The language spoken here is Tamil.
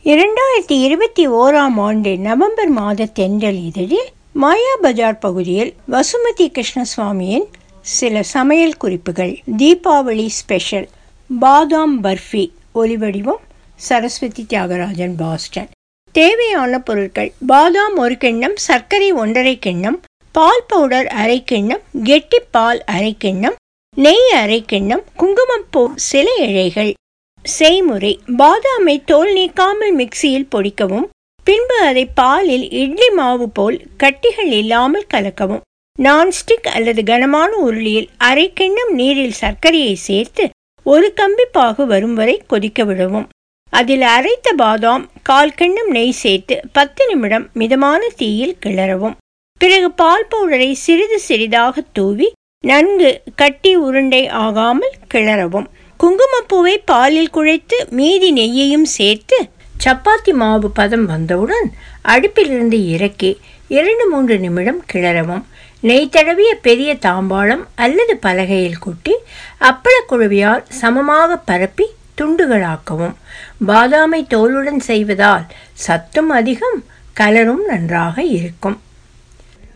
இரண்டாயிரத்தி இருபத்தி ஓராம் ஆண்டு நவம்பர் மாத தென்றல் இதழில் மாயா பஜார் பகுதியில் வசுமதி கிருஷ்ணசுவாமியின் சில சமையல் குறிப்புகள் தீபாவளி ஸ்பெஷல் பாதாம் பர்ஃபி ஒலிவடிவம் சரஸ்வதி தியாகராஜன் பாஸ்டன் தேவையான பொருட்கள் பாதாம் ஒரு கிண்ணம் சர்க்கரை ஒன்றரை கிண்ணம் பால் பவுடர் அரை கிண்ணம் கெட்டி பால் அரை கிண்ணம் நெய் அரை கிண்ணம் குங்குமப்பூ சில இழைகள் செய்முறை பாதாமை தோல் நீக்காமல் மிக்சியில் பொடிக்கவும் பின்பு அதை பாலில் இட்லி மாவு போல் கட்டிகள் இல்லாமல் கலக்கவும் நான்ஸ்டிக் அல்லது கனமான உருளியில் அரை கிண்ணம் நீரில் சர்க்கரையை சேர்த்து ஒரு கம்பி பாகு வரும் வரை கொதிக்க விடவும் அதில் அரைத்த பாதாம் கால் கிண்ணம் நெய் சேர்த்து பத்து நிமிடம் மிதமான தீயில் கிளறவும் பிறகு பால் பவுடரை சிறிது சிறிதாக தூவி நன்கு கட்டி உருண்டை ஆகாமல் கிளறவும் குங்குமப்பூவை பாலில் குழைத்து மீதி நெய்யையும் சேர்த்து சப்பாத்தி மாவு பதம் வந்தவுடன் அடுப்பிலிருந்து இறக்கி இரண்டு மூன்று நிமிடம் கிளறவும் நெய் தடவிய பெரிய தாம்பாளம் அல்லது பலகையில் கொட்டி அப்பளக் குழவியால் சமமாக பரப்பி துண்டுகளாக்கவும் பாதாமை தோலுடன் செய்வதால் சத்தும் அதிகம் கலரும் நன்றாக இருக்கும்